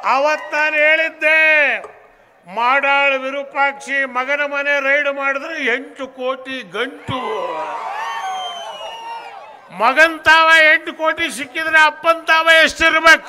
ಅವತ್ತು ನಾನು ಹೇಳಿದ್ದೆ ಮಾಡಾಳ್ ವಿರೂಪಾಕ್ಷಿ ಮಗನ ಮನೆ ರೈಡ್ ಮಾಡಿದ್ರೆ ಎಂಟು ಕೋಟಿ ಗಂಟು ಮಗನ್ ತಾವ ಎಂಟು ಕೋಟಿ ಸಿಕ್ಕಿದ್ರೆ ಅಪ್ಪನ್ ತಾವ ಎಷ್ಟಿರ್ಬೇಕು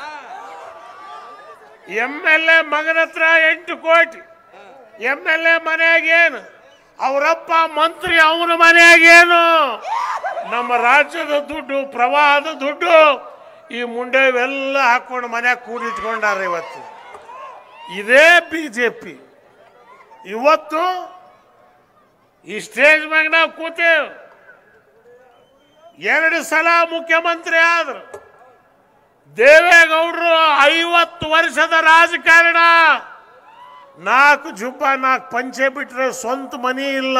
ಎಮ್ ಎಲ್ ಎ ಮಗನ ಹತ್ರ ಎಂಟು ಕೋಟಿ ಎಮ್ ಎಲ್ ಎ ಮನೆಯಾಗೇನು ಅವರಪ್ಪ ಮಂತ್ರಿ ಅವನ ಮನೆಯಾಗೇನು ನಮ್ಮ ರಾಜ್ಯದ ದುಡ್ಡು ಪ್ರವಾಹದ ದುಡ್ಡು ಈ ಮುಂಡೆವೆಲ್ಲ ಹಾಕೊಂಡು ಮನ್ಯಾಗ ಕೂಡಿಟ್ಕೊಂಡಾರ ಇವತ್ತು ಇದೇ ಬಿ ಜೆ ಪಿ ಇವತ್ತು ಈ ಸ್ಟೇಜ್ ಮ್ಯಾಗ ನಾವು ಕೂತೇವೆ ಎರಡು ಸಲ ಮುಖ್ಯಮಂತ್ರಿ ಆದ್ರು ದೇವೇಗೌಡರು ಐವತ್ತು ವರ್ಷದ ರಾಜಕಾರಣ ನಾಲ್ಕು ಜುಬ್ಬ ನಾಲ್ಕು ಪಂಚೆ ಬಿಟ್ರೆ ಸ್ವಂತ ಮನಿ ಇಲ್ಲ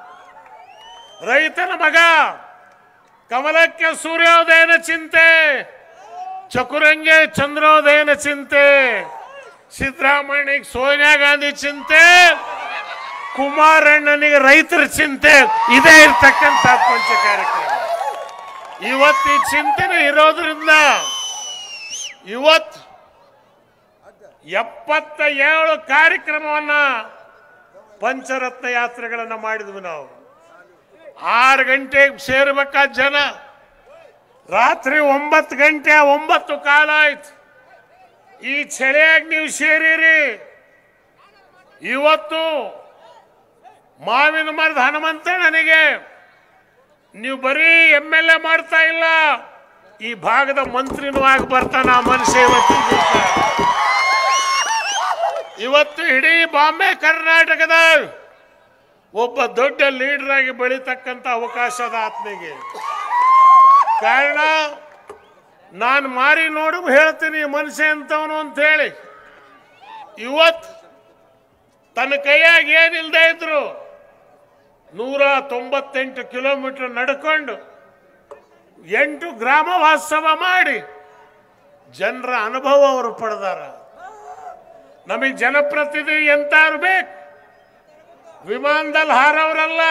ರೈತನ ಮಗ ಕಮಲಕ್ಕೆ ಸೂರ್ಯೋದಯನ ಚಿಂತೆ ಚಕುರಂಗೆ ಚಂದ್ರೋದಯನ ಚಿಂತೆ ಸಿದ್ದರಾಮಯ್ಯನಿಗೆ ಸೋನಿಯಾ ಗಾಂಧಿ ಚಿಂತೆ ಕುಮಾರಣ್ಣನಿಗೆ ರೈತರ ಚಿಂತೆ ಇದೇ ಇರ್ತಕ್ಕಂಥ ಪಂಚ ಕಾರ್ಯಕ್ರಮ ಇವತ್ತು ಈ ಚಿಂತನೆ ಇರೋದ್ರಿಂದ ಇವತ್ತು ಎಪ್ಪತ್ತ ಏಳು ಕಾರ್ಯಕ್ರಮವನ್ನ ಪಂಚರತ್ನ ಯಾತ್ರೆಗಳನ್ನ ಮಾಡಿದ್ವಿ ನಾವು ಆರು ಗಂಟೆಗೆ ಸೇರ್ಬೇಕಾದ ಜನ ರಾತ್ರಿ ಒಂಬತ್ತು ಗಂಟೆ ಒಂಬತ್ತು ಕಾಲ ಆಯ್ತು ಈ ಚಳಿಯಾಗಿ ನೀವು ಸೇರಿರಿ ಇವತ್ತು ಮಾವಿನ ಮರದ ಹನುಮಂತ ನನಗೆ ನೀವು ಬರೀ ಎಮ್ ಎಲ್ ಎ ಮಾಡ್ತಾ ಇಲ್ಲ ಈ ಭಾಗದ ಮಂತ್ರಿನೂ ಆಗಿ ಬರ್ತಾನ ಆ ಮನುಷ್ಯ ಇವತ್ತು ಇವತ್ತು ಇಡೀ ಬಾಂಬೆ ಕರ್ನಾಟಕದ ಒಬ್ಬ ದೊಡ್ಡ ಲೀಡರ್ ಆಗಿ ಬೆಳೀತಕ್ಕಂಥ ಅವಕಾಶದ ಆತ್ಮಿಗೆ ಕಾರಣ ನಾನು ಮಾರಿ ನೋಡು ಹೇಳ್ತೀನಿ ಈ ಮನುಷ್ಯ ಅಂತವನು ಅಂತ ಹೇಳಿ ಇವತ್ತು ತನ್ನ ಕೈಯಾಗ ಏನಿಲ್ಲದೆ ಇದ್ರು ನೂರ ತೊಂಬತ್ತೆಂಟು ಕಿಲೋಮೀಟರ್ ನಡ್ಕೊಂಡು ಎಂಟು ಗ್ರಾಮ ವಾಸ್ತವ ಮಾಡಿ ಜನರ ಅನುಭವ ಅವರು ಪಡೆದಾರ ನಮಗೆ ಜನಪ್ರತಿನಿಧಿ ಎಂತಾರು ಬೇಕು ವಿಮಾನದಲ್ಲಿ ಹಾರವ್ರಲ್ಲ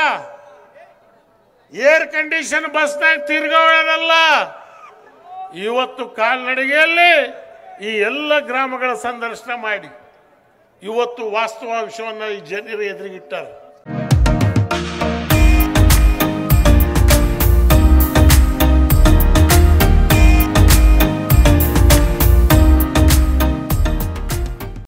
ಏರ್ ಕಂಡೀಷನ್ ಬಸ್ನಾಗ ತಿರ್ಗೋಳರಲ್ಲ ಇವತ್ತು ಕಾಲ್ನಡಿಗೆಯಲ್ಲಿ ಈ ಎಲ್ಲ ಗ್ರಾಮಗಳ ಸಂದರ್ಶನ ಮಾಡಿ ಇವತ್ತು ವಾಸ್ತವಾಂಶವನ್ನು ಈ ಜನರ ಎದುರಿಗಿಟ್ಟಾರೆ